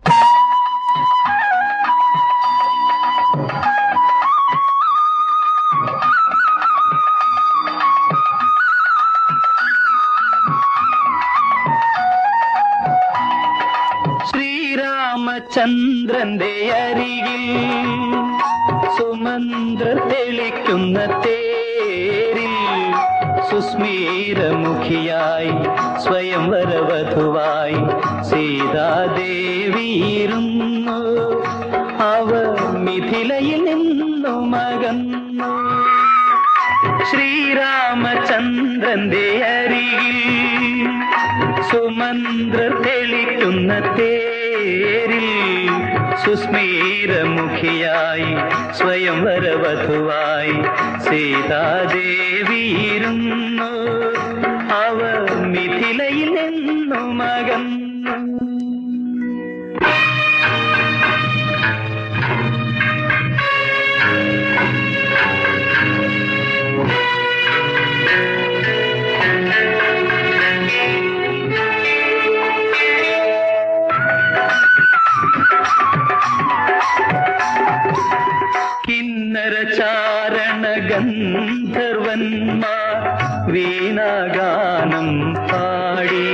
ശ്രീരാമചന്ദ്രന്റെ അരികിൽ സുമന്ത്ര തെളിക്കുന്ന തേരിൽ സുസ്മീരമുഖിയായി സ്വയംവരവധുവായി സീതാദേവിയിരുന്നു അവർ മിഥിലയിൽ നിന്നു മകന്നു ശ്രീരാമചന്ദ്രന്റെ അരികിൽ സുമന്ത്ര തെളിക്കുന്ന തേരിൽ സുസ്മീരമുഖിയായി സ്വയംവരവധുവായി സീതാദേവിയിരുന്നു അവർ മിഥിലയിൽ നിന്നു മകന്നു കിന്നര ചാരണ ഗന്ധർവന്മാർ വീണാഗാനം പാടി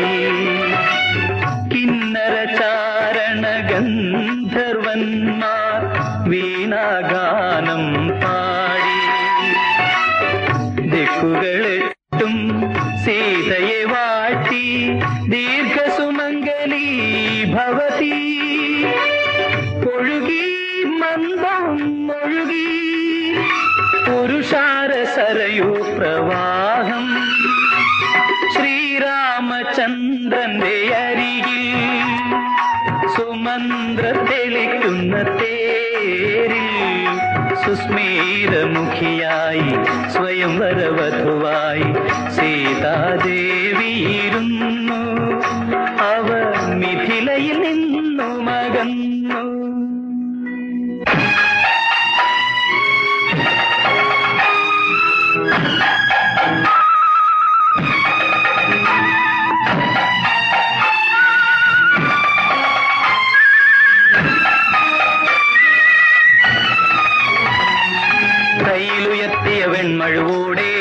കിന്നര ചാരണ ഗന്ധർവന്മാർ വീണാഗാനം പാടി ദിക്കുകളെട്ടും സീതയെ വാട്ടി ദീർഘസുമംഗലി ഭവതി ഒഴുകി മന്ദം ഒഴുകി പുരുഷാര സരയൂ പ്രവാഹം ശ്രീരാമചന്ദ്രന്റെ അരികിൽ സുമന്ത്ര തെളിക്കുന്ന തേരിൽ സുസ്മീരമുഖിയായി സ്വയംവരവധുവായി സീതാദേവിയിരുന്നു അവർ മിഥിലയിൽ നിന്നു മകന്നു കയ്യിലുയർത്തിയ വെൺമഴുവോടെ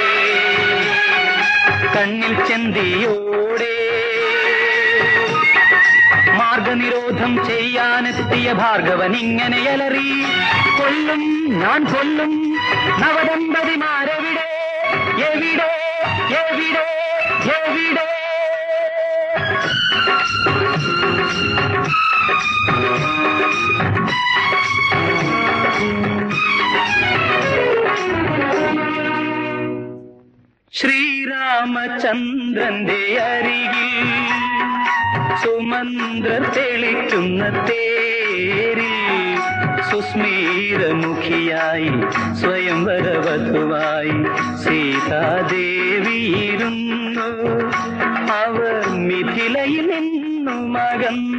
കണ്ണിൽ ചെന്തിയോടെ മാർഗനിരോധം ചെയ്യാനെത്തിയ ഭാർഗവൻ ഇങ്ങനെ അലറി കൊല്ലും ഞാൻ കൊല്ലും നവദമ്പതിമാരെവിടെ എവിടെ എവിടെ എവിടെ ശ്രീരാമചന്ദ്രന്റെ അരികിൽ സുമന്ത്ര തെളിക്കുന്ന തേരിൽ സുസ്മീരമുഖിയായി സ്വയംവരവധുവായി സീതാദേവിയിരുന്നു അവർ മിഥിലയിൽ നിന്നു മകന്നു